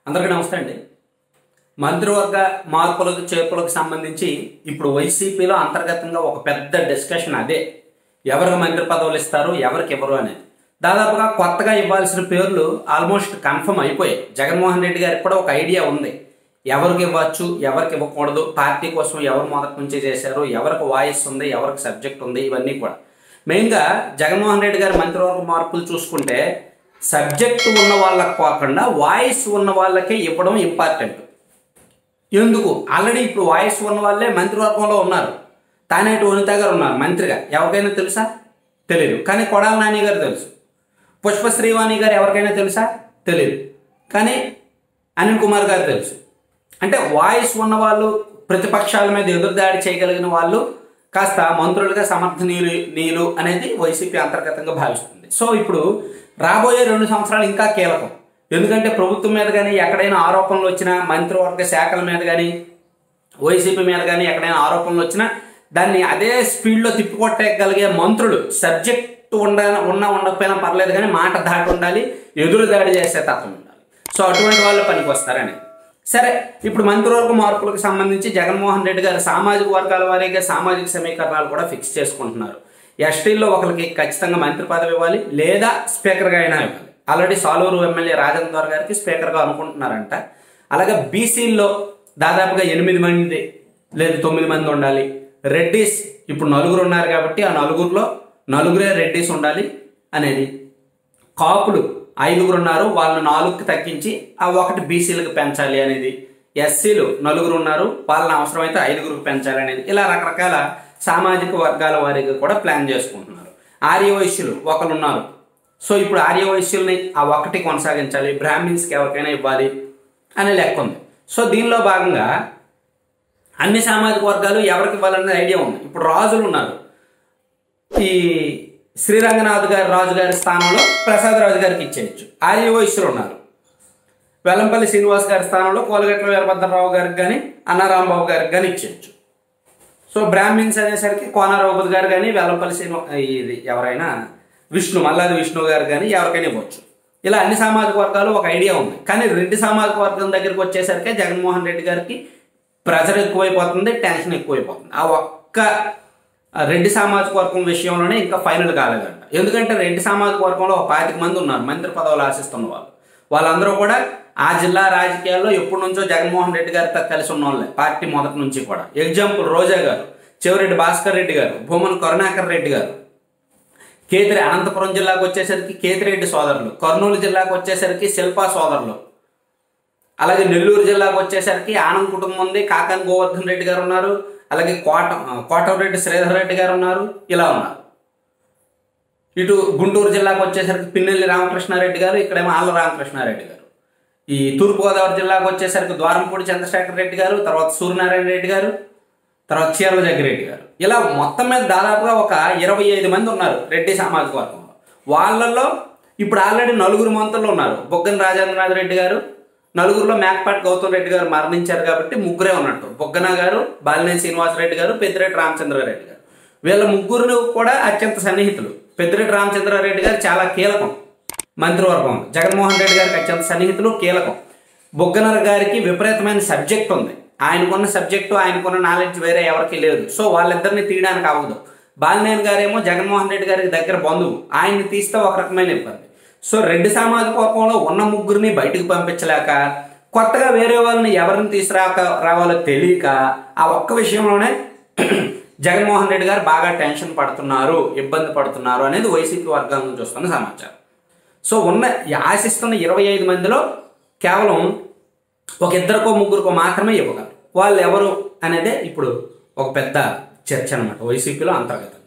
అందరికీ నమస్తే అండి మంత్రివర్గ మార్పులకు చేర్పులకు సంబంధించి ఇప్పుడు వైసీపీలో అంతర్గతంగా ఒక పెద్ద డిస్కషన్ అదే ఎవరికి మంత్రి పదవులు ఇస్తారు ఎవరికి ఇవ్వరు అనేది దాదాపుగా కొత్తగా ఇవ్వాల్సిన పేర్లు ఆల్మోస్ట్ కన్ఫర్మ్ అయిపోయాయి జగన్మోహన్ రెడ్డి గారికి కూడా ఒక ఐడియా ఉంది ఎవరికి ఇవ్వచ్చు ఎవరికి ఇవ్వకూడదు పార్టీ కోసం ఎవరు మొదటి నుంచి చేశారు ఎవరికి వాయిస్ ఉంది ఎవరికి సబ్జెక్ట్ ఉంది ఇవన్నీ కూడా మెయిన్గా జగన్మోహన్ రెడ్డి గారి మంత్రివర్గ మార్పులు చూసుకుంటే సబ్జెక్ట్ ఉన్న వాళ్ళకి కాకుండా వాయిస్ ఉన్న వాళ్ళకే ఇవ్వడం ఇంపార్టెంట్ ఎందుకు ఆల్రెడీ ఇప్పుడు వాయిస్ ఉన్న వాళ్ళే మంత్రివర్గంలో ఉన్నారు తానేటి వనిత గారు ఉన్నారు మంత్రిగా ఎవరికైనా తెలుసా తెలియదు కానీ కొడాల నాని గారు తెలుసు పుష్ప శ్రీవాణి గారు ఎవరికైనా తెలుసా తెలియదు కానీ అనిల్ కుమార్ గారు తెలుసు అంటే వాయిస్ ఉన్న వాళ్ళు ప్రతిపక్షాల మీద ఎదురుదాడి చేయగలిగిన వాళ్ళు కాస్త మంత్రులుగా సమర్థనీయులు నీయులు అనేది వైసీపీ అంతర్గతంగా భావిస్తుంది సో ఇప్పుడు రాబోయే రెండు సంవత్సరాలు ఇంకా కీలకం ఎందుకంటే ప్రభుత్వం మీద కానీ ఎక్కడైనా ఆరోపణలు వచ్చినా మంత్రివర్గ శాఖల మీద కానీ వైసీపీ మీద కానీ ఎక్కడైనా ఆరోపణలు వచ్చినా దాన్ని అదే స్పీడ్లో తిప్పికొట్టగలిగే మంత్రులు సబ్జెక్ట్ ఉండ ఉన్నా ఉండకపోయినా పర్లేదు కానీ మాట దాటి ఉండాలి ఎదురు దాడి చేసే తత్వం ఉండాలి సో అటువంటి వాళ్ళు పనికి వస్తారని సరే ఇప్పుడు మంత్రివర్గ మార్పులకు సంబంధించి జగన్మోహన్ రెడ్డి గారు సామాజిక వర్గాల వారీగా సామాజిక సమీకరణాలు కూడా ఫిక్స్ చేసుకుంటున్నారు ఎస్టీల్లో ఒకరికి ఖచ్చితంగా మంత్రి పదవి ఇవ్వాలి లేదా స్పీకర్గా అయినా ఇవ్వాలి ఆల్రెడీ సాలూరు ఎమ్మెల్యే రాజేంద్ర గారికి స్పీకర్గా అనుకుంటున్నారంట అలాగే బీసీల్లో దాదాపుగా ఎనిమిది మంది లేదు తొమ్మిది మంది ఉండాలి రెడ్డిస్ ఇప్పుడు నలుగురు ఉన్నారు కాబట్టి ఆ నలుగురిలో నలుగురే రెడ్డిస్ ఉండాలి అనేది కాపులు ఐదుగురు ఉన్నారు వాళ్ళు నాలుగుకి తగ్గించి ఆ ఒకటి బీసీలకు పెంచాలి అనేది ఎస్సీలు నలుగురు ఉన్నారు వాళ్ళని అవసరమైతే ఐదుగురికి పెంచాలి అనేది ఇలా రకరకాల సామాజిక వర్గాల వారీగా కూడా ప్లాన్ చేసుకుంటున్నారు ఆర్య వైశ్యులు ఒకరు ఉన్నారు సో ఇప్పుడు ఆర్య వైశ్యుల్ని ఆ ఒకటి కొనసాగించాలి బ్రాహ్మిన్స్కి ఎవరికైనా ఇవ్వాలి అనే లెక్క ఉంది సో దీనిలో భాగంగా అన్ని సామాజిక వర్గాలు ఎవరికి ఇవ్వాలనే ఐడియా ఉంది ఇప్పుడు రాజులు ఉన్నారు ఈ శ్రీరంగనాథ్ గారి రాజు గారి స్థానంలో ప్రసాద్ రాజు గారికి ఇచ్చేయచ్చు ఆర్య వైశ్యులు ఉన్నారు వెల్లంపల్లి శ్రీనివాస్ గారి స్థానంలో కోలగట్ల వీరభద్రరావు గారికి కానీ అన్నారాంబాబు గారికి కానీ ఇచ్చేయచ్చు సో బ్రాహ్మిన్స్ అనేసరికి కోనారావుపతి గారు కానీ వెల్లంపల్లి శ్రీనివా ఇది ఎవరైనా విష్ణు మల్లాది విష్ణు గారు కానీ ఎవరికైనా ఇవ్వచ్చు ఇలా అన్ని సామాజిక వర్గాలు ఒక ఐడియా ఉంది కానీ రెడ్డి సామాజిక వర్గం దగ్గరికి వచ్చేసరికి జగన్మోహన్ రెడ్డి గారికి ప్రెజర్ ఎక్కువైపోతుంది టెన్షన్ ఎక్కువైపోతుంది ఆ ఒక్క రెడ్డి సామాజిక వర్గం విషయంలోనే ఇంకా ఫైనల్ కాలేదంట ఎందుకంటే రెడ్డి సామాజిక వర్గంలో ఒక పాతిక మంది ఉన్నారు మంత్రి పదవులు ఆశిస్తున్న వాళ్ళు వాళ్ళందరూ కూడా ఆ జిల్లా రాజకీయాల్లో ఎప్పటి నుంచో జగన్మోహన్ రెడ్డి గారితో కలిసి ఉన్న వాళ్ళే పార్టీ మొదటి నుంచి కూడా ఎగ్జాంపుల్ రోజా గారు చెవిరెడ్డి భాస్కర్ రెడ్డి గారు భూమన్ కరుణాకర్ రెడ్డి గారు కేతిరి అనంతపురం జిల్లాకు వచ్చేసరికి కేతిరెడ్డి సోదరులు కర్నూలు జిల్లాకు వచ్చేసరికి శిల్పా సోదరులు అలాగే నెల్లూరు జిల్లాకు వచ్చేసరికి ఆనంద్ కుటుంబం ఉంది కాకన్ గోవర్ధన్ రెడ్డి గారు ఉన్నారు అలాగే కోట కోటరెడ్డి శ్రీధర్ రెడ్డి గారు ఉన్నారు ఇలా ఉన్నారు ఇటు గుంటూరు జిల్లాకు వచ్చేసరికి పిన్నెల్లి రామకృష్ణారెడ్డి గారు ఇక్కడేమో ఆళ్ళ రామకృష్ణారెడ్డి గారు ఈ తూర్పుగోదావరి జిల్లాకు వచ్చేసరికి ద్వారంపూడి చంద్రశేఖర్ రెడ్డి గారు తర్వాత సూర్యనారాయణ రెడ్డి గారు తర్వాత చీరల జగ్గిరెడ్డి గారు ఇలా మొత్తం మీద దాదాపుగా ఒక ఇరవై ఐదు మంది ఉన్నారు రెడ్డి సామాజిక వర్గంలో వాళ్ళల్లో ఇప్పుడు ఆల్రెడీ నలుగురు మంత్రులు ఉన్నారు బొగ్గన రాజేంద్రనాథ్ రెడ్డి గారు నలుగురులో మేకపాటి గౌతమ్ రెడ్డి గారు మరణించారు కాబట్టి ముగ్గురే ఉన్నట్టు బొగ్గన గారు బాలినేని శ్రీనివాసరెడ్డి గారు పెద్దిరెడ్డి రామచంద్రారెడ్డి గారు వీళ్ళ ముగ్గురు కూడా అత్యంత సన్నిహితులు పెద్దిరెడ్డి రామచంద్రారెడ్డి గారు చాలా కీలకం మంత్రివర్గం జగన్మోహన్ రెడ్డి గారికి అత్యంత సన్నిహితులు కీలకం బొగ్గనర్ గారికి విపరీతమైన సబ్జెక్ట్ ఉంది ఆయనకున్న సబ్జెక్టు ఆయనకున్న నాలెడ్జ్ వేరే ఎవరికి లేదు సో వాళ్ళిద్దరిని తీయడానికి అవ్వదు బాలినేని గారేమో జగన్మోహన్ రెడ్డి గారికి దగ్గర బంధువు ఆయన్ని తీస్తే ఒక రకమైన ఇబ్బంది సో రెడ్డి సామాజిక వర్గంలో ఉన్న ముగ్గురిని బయటకు పంపించలేక కొత్తగా వేరే వాళ్ళని ఎవరిని తీసుకురాక రావాలో తెలియక ఆ ఒక్క విషయంలోనే జగన్మోహన్ రెడ్డి గారు బాగా టెన్షన్ పడుతున్నారు ఇబ్బంది పడుతున్నారు అనేది వైసీపీ వర్గాల నుంచి వస్తున్న సమాచారం సో ఉన్న ఆశిస్తున్న ఇరవై ఐదు మందిలో కేవలం ఒక ఇద్దరికో ముగ్గురికో మాత్రమే ఇవ్వగలరు వాళ్ళు ఎవరు అనేదే ఇప్పుడు ఒక పెద్ద చర్చ అనమాట వైసీపీలో అంతర్గతం